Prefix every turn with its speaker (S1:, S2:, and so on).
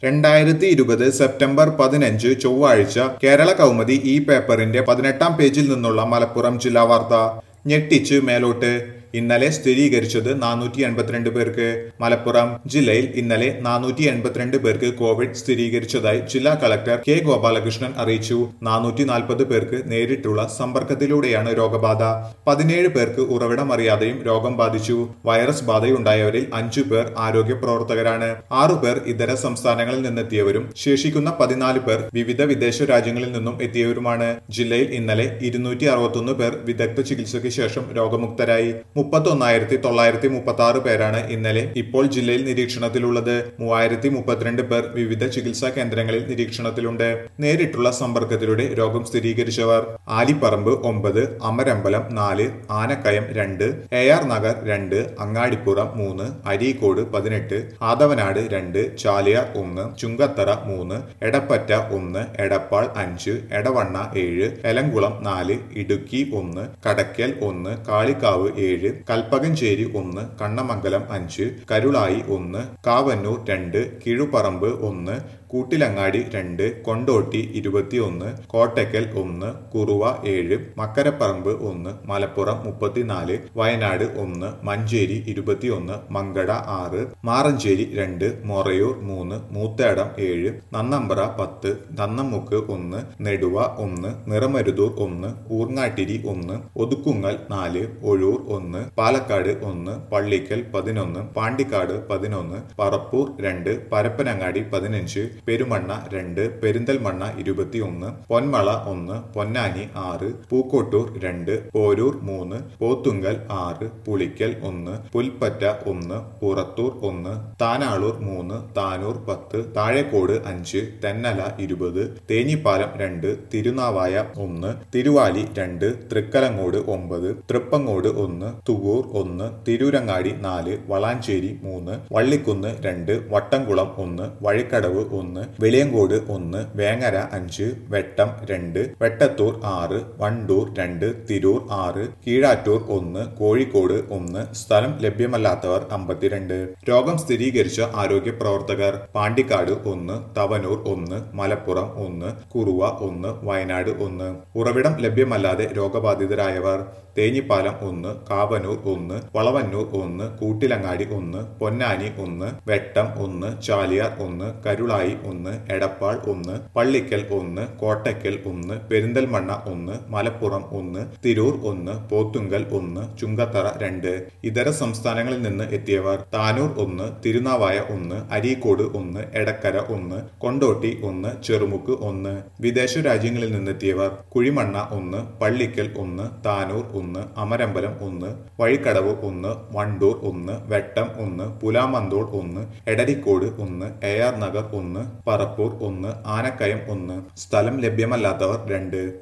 S1: രണ്ടായിരത്തി ഇരുപത് സെപ്റ്റംബർ പതിനഞ്ച് ചൊവ്വാഴ്ച കേരള കൗമുദി ഈ പേപ്പറിന്റെ പതിനെട്ടാം പേജിൽ നിന്നുള്ള മലപ്പുറം ജില്ലാ വാർത്ത ഞെട്ടിച്ച് മേലോട്ട് ഇന്നലെ സ്ഥിരീകരിച്ചത് നാനൂറ്റി എൺപത്തിരണ്ട് പേർക്ക് മലപ്പുറം ജില്ലയിൽ ഇന്നലെ നാനൂറ്റി എൺപത്തിരണ്ട് പേർക്ക് കോവിഡ് സ്ഥിരീകരിച്ചതായി ജില്ലാ കളക്ടർ കെ ഗോപാലകൃഷ്ണൻ അറിയിച്ചു നാനൂറ്റി നാൽപ്പത് പേർക്ക് നേരിട്ടുള്ള സമ്പർക്കത്തിലൂടെയാണ് രോഗബാധ പതിനേഴ് പേർക്ക് ഉറവിടം അറിയാതെയും രോഗം ബാധിച്ചു വൈറസ് ബാധയുണ്ടായവരിൽ അഞ്ചു പേർ ആരോഗ്യ പ്രവർത്തകരാണ് ആറു പേർ ഇതര സംസ്ഥാനങ്ങളിൽ നിന്നെത്തിയവരും ശേഷിക്കുന്ന പതിനാല് പേർ വിവിധ വിദേശ രാജ്യങ്ങളിൽ നിന്നും എത്തിയവരുമാണ് ജില്ലയിൽ ഇന്നലെ ഇരുന്നൂറ്റി അറുപത്തൊന്ന് പേർ വിദഗ്ധ ചികിത്സയ്ക്ക് ശേഷം രോഗമുക്തരായി മുപ്പത്തൊന്നായിരത്തി തൊള്ളായിരത്തി മുപ്പത്തി ആറ് പേരാണ് ഇന്നലെ ഇപ്പോൾ ജില്ലയിൽ നിരീക്ഷണത്തിലുള്ളത് മൂവായിരത്തി മുപ്പത്തിരണ്ട് പേർ വിവിധ ചികിത്സാ കേന്ദ്രങ്ങളിൽ നിരീക്ഷണത്തിലുണ്ട് നേരിട്ടുള്ള സമ്പർക്കത്തിലൂടെ രോഗം സ്ഥിരീകരിച്ചവർ ആലിപ്പറമ്പ് ഒമ്പത് അമരമ്പലം നാല് ആനക്കയം രണ്ട് എ ആർ നഗർ രണ്ട് അങ്ങാടിപ്പുറം മൂന്ന് അരീക്കോട് പതിനെട്ട് ആദവനാട് രണ്ട് ചാലിയാർ ഒന്ന് ചുങ്കത്തറ മൂന്ന് എടപ്പറ്റ ഒന്ന് എടപ്പാൾ അഞ്ച് എടവണ്ണ ഏഴ് എലങ്കുളം നാല് ഇടുക്കി ഒന്ന് കടക്കൽ ഒന്ന് കാളിക്കാവ് ഏഴ് കൽപ്പകഞ്ചേരി ഒന്ന് കണ്ണമംഗലം അഞ്ച് കരുളായി ഒന്ന് കാവന്നൂർ രണ്ട് കിഴുപറമ്പ് ഒന്ന് കൂട്ടിലങ്ങാടി രണ്ട് കൊണ്ടോട്ടി ഇരുപത്തിയൊന്ന് കോട്ടയ്ക്കൽ ഒന്ന് കുറുവ ഏഴ് മക്കരപ്പറമ്പ് ഒന്ന് മലപ്പുറം മുപ്പത്തിനാല് വയനാട് ഒന്ന് മഞ്ചേരി ഇരുപത്തിയൊന്ന് മങ്കട ആറ് മാറഞ്ചേരി രണ്ട് മൊറയൂർ മൂന്ന് മൂത്തേടം ഏഴ് നന്നമ്പ്ര പത്ത് നന്നമുക്ക് ഒന്ന് നെടുവ ഒന്ന് നിറമരുതൂർ ഒന്ന് ഊർങ്ങാട്ടിരി ഒന്ന് ഒതുക്കുങ്ങൽ നാല് ഒഴൂർ ഒന്ന് പാലക്കാട് ഒന്ന് പള്ളിക്കൽ പതിനൊന്ന് പാണ്ടിക്കാട് പതിനൊന്ന് പറപ്പൂർ രണ്ട് പരപ്പനങ്ങാടി പതിനഞ്ച് പെരുമണ്ണ രണ്ട് പെരിന്തൽമണ്ണ ഇരുപത്തിയൊന്ന് പൊന്മള ഒന്ന് പൊന്നാനി ആറ് പൂക്കോട്ടൂർ രണ്ട് പോരൂർ മൂന്ന് പോത്തുങ്കൽ ആറ് പുളിക്കൽ ഒന്ന് പുൽപ്പറ്റ ഒന്ന് പുറത്തൂർ ഒന്ന് താനാളൂർ മൂന്ന് താനൂർ പത്ത് താഴേക്കോട് അഞ്ച് തെന്നല ഇരുപത് തേഞ്ഞിപ്പാലം രണ്ട് തിരുനാവായ ഒന്ന് തിരുവാലി രണ്ട് തൃക്കലങ്ങോട് ഒമ്പത് തൃപ്പങ്ങോട് ഒന്ന് തുകൂർ ഒന്ന് തിരൂരങ്ങാടി നാല് വളാഞ്ചേരി മൂന്ന് വള്ളിക്കുന്ന് രണ്ട് വട്ടംകുളം ഒന്ന് വഴിക്കടവ് ഒന്ന് വെളിയങ്കോട് ഒന്ന് വേങ്ങര അഞ്ച് വെട്ടം രണ്ട് വെട്ടത്തൂർ ആറ് വണ്ടൂർ രണ്ട് തിരൂർ ആറ് കീഴാറ്റൂർ ഒന്ന് കോഴിക്കോട് ഒന്ന് സ്ഥലം ലഭ്യമല്ലാത്തവർ അമ്പത്തിരണ്ട് രോഗം സ്ഥിരീകരിച്ച ആരോഗ്യ പ്രവർത്തകർ പാണ്ടിക്കാട് ഒന്ന് തവനൂർ ഒന്ന് മലപ്പുറം ഒന്ന് കുറുവ ഒന്ന് വയനാട് ഒന്ന് ഉറവിടം ലഭ്യമല്ലാതെ രോഗബാധിതരായവർ തേഞ്ഞിപ്പാലം ഒന്ന് കാവനൂർ ഒന്ന് വളവന്നൂർ ഒന്ന് കൂട്ടിലങ്ങാടി ഒന്ന് പൊന്നാനി ഒന്ന് വെട്ടം ഒന്ന് ചാലിയാർ ഒന്ന് കരുളായി ഒന്ന് എടപ്പാൾ ഒന്ന് പള്ളിക്കൽ ഒന്ന് കോട്ടയ്ക്കൽ ഒന്ന് പെരിന്തൽമണ്ണ ഒന്ന് മലപ്പുറം ഒന്ന് തിരൂർ ഒന്ന് പോത്തുങ്കൽ ഒന്ന് ചുങ്കത്തറ രണ്ട് ഇതര സംസ്ഥാനങ്ങളിൽ നിന്ന് എത്തിയവർ താനൂർ ഒന്ന് തിരുനാവായ ഒന്ന് അരീക്കോട് ഒന്ന് എടക്കര ഒന്ന് കൊണ്ടോട്ടി ഒന്ന് ചെറുമുക്ക് ഒന്ന് വിദേശ രാജ്യങ്ങളിൽ നിന്നെത്തിയവർ കുഴിമണ്ണ ഒന്ന് പള്ളിക്കൽ ഒന്ന് താനൂർ ഒന്ന് അമരമ്പലം ഒന്ന് വഴിക്കടവ് ഒന്ന് വണ്ടൂർ ഒന്ന് വെട്ടം ഒന്ന് പുലാമന്തോൾ ഒന്ന് എടരിക്കോട് ഒന്ന് എ ആർ നഗർ ഒന്ന് പറപ്പൂർ ഒന്ന് ആനക്കയം ഒന്ന് സ്ഥലം ലഭ്യമല്ലാത്തവർ രണ്ട്